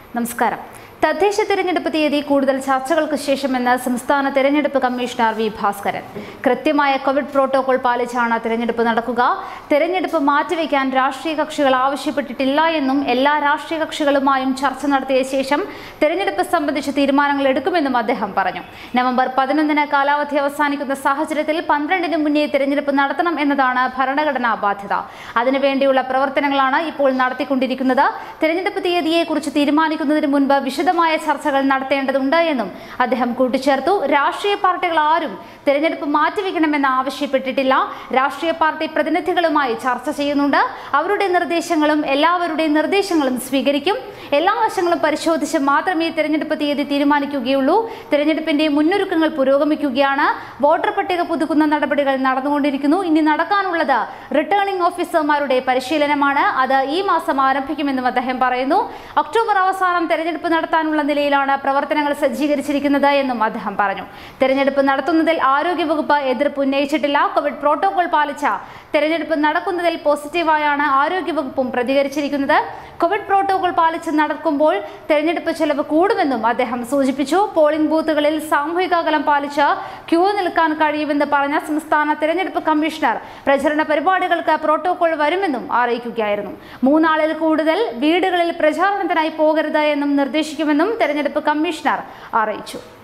നമസ്കാരം തദ്ദേശ തെരഞ്ഞെടുപ്പ് തീയതി കൂടുതൽ ചർച്ചകൾക്ക് ശേഷമെന്ന് സംസ്ഥാന തെരഞ്ഞെടുപ്പ് കമ്മീഷണർ വി ഭാസ്കരൻ കൃത്യമായ കോവിഡ് പ്രോട്ടോകോൾ പാലിച്ചാണ് തെരഞ്ഞെടുപ്പ് നടക്കുക തെരഞ്ഞെടുപ്പ് മാറ്റിവെക്കാൻ രാഷ്ട്രീയ കക്ഷികൾ ആവശ്യപ്പെട്ടിട്ടില്ല എന്നും എല്ലാ രാഷ്ട്രീയ കക്ഷികളുമായും ചർച്ച നടത്തിയ ശേഷം തെരഞ്ഞെടുപ്പ് സംബന്ധിച്ച് തീരുമാനങ്ങൾ എടുക്കുമെന്നും അദ്ദേഹം പറഞ്ഞു നവംബർ പതിനൊന്നിന് കാലാവധി അവസാനിക്കുന്ന സാഹചര്യത്തിൽ പന്ത്രണ്ടിന് മുന്നേ തെരഞ്ഞെടുപ്പ് നടത്തണം എന്നതാണ് ഭരണഘടനാ ബാധ്യത അതിനുവേണ്ടിയുള്ള പ്രവർത്തനങ്ങളാണ് ഇപ്പോൾ നടത്തിക്കൊണ്ടിരിക്കുന്നത് തെരഞ്ഞെടുപ്പ് തീയതിയെക്കുറിച്ച് തീരുമാനിക്കുന്നതിന് മുൻപ് വിശദമായ ചർച്ചകൾ നടത്തേണ്ടതുണ്ട് എന്നും അദ്ദേഹം കൂട്ടിച്ചേർത്തു രാഷ്ട്രീയ പാർട്ടികൾ ആരും തെരഞ്ഞെടുപ്പ് മാറ്റിവെക്കണമെന്ന് ആവശ്യപ്പെട്ടിട്ടില്ല രാഷ്ട്രീയ പാർട്ടി പ്രതിനിധികളുമായി ചർച്ച ചെയ്യുന്നുണ്ട് അവരുടെ നിർദ്ദേശങ്ങളും എല്ലാവരുടെയും നിർദ്ദേശങ്ങളും സ്വീകരിക്കും എല്ലാ വശങ്ങളും പരിശോധിച്ച് മാത്രമേ തെരഞ്ഞെടുപ്പ് തീയതി തീരുമാനിക്കുകയുള്ളൂ തെരഞ്ഞെടുപ്പിന്റെ മുന്നൊരുക്കങ്ങൾ പുരോഗമിക്കുകയാണ് വോട്ടർ പട്ടിക പുതുക്കുന്ന നടപടികൾ നടന്നുകൊണ്ടിരിക്കുന്നു ഇനി നടക്കാനുള്ളത് റിട്ടേണിംഗ് ഓഫീസർമാരുടെ പരിശീലനമാണ് അത് ഈ മാസം ആരംഭിക്കുമെന്നും അദ്ദേഹം പറയുന്നു ഒക്ടോബർ അവസാനം തെരഞ്ഞെടുപ്പ് നടത്താനുള്ള നിലയിലാണ് പ്രവർത്തനങ്ങൾ സജ്ജീകരിച്ചിരിക്കുന്നത് എന്നും അദ്ദേഹം പറഞ്ഞു തെരഞ്ഞെടുപ്പ് നടത്തുന്നതിൽ ആരോഗ്യവകുപ്പ് എതിർപ്പ് ഉന്നയിച്ചിട്ടില്ല കോവിഡ് പ്രോട്ടോകോൾ പാലിച്ച തെരഞ്ഞെടുപ്പ് നടക്കുന്നതിൽ പോസിറ്റീവായാണ് ആരോഗ്യവകുപ്പും പ്രതികരിച്ചിരിക്കുന്നത് കോവിഡ് പ്രോട്ടോകോൾ പാലിച്ച് നടക്കുമ്പോൾ തെരഞ്ഞെടുപ്പ് ചെലവ് കൂടുമെന്നും അദ്ദേഹം സൂചിപ്പിച്ചു പോളിംഗ് ബൂത്തുകളിൽ സാമൂഹിക അകലം പാലിച്ച് ക്യൂ നിൽക്കാൻ കഴിയുമെന്ന് പറഞ്ഞ സംസ്ഥാന തെരഞ്ഞെടുപ്പ് കമ്മീഷണർ പ്രചരണ പരിപാടികൾക്ക് പ്രോട്ടോകോൾ വരുമെന്നും അറിയിക്കുകയായിരുന്നു മൂന്നാളിൽ കൂടുതൽ വീടുകളിൽ പ്രചാരണത്തിനായി പോകരുത് എന്നും നിർദ്ദേശിക്കുമെന്നും തെരഞ്ഞെടുപ്പ് കമ്മീഷണർ അറിയിച്ചു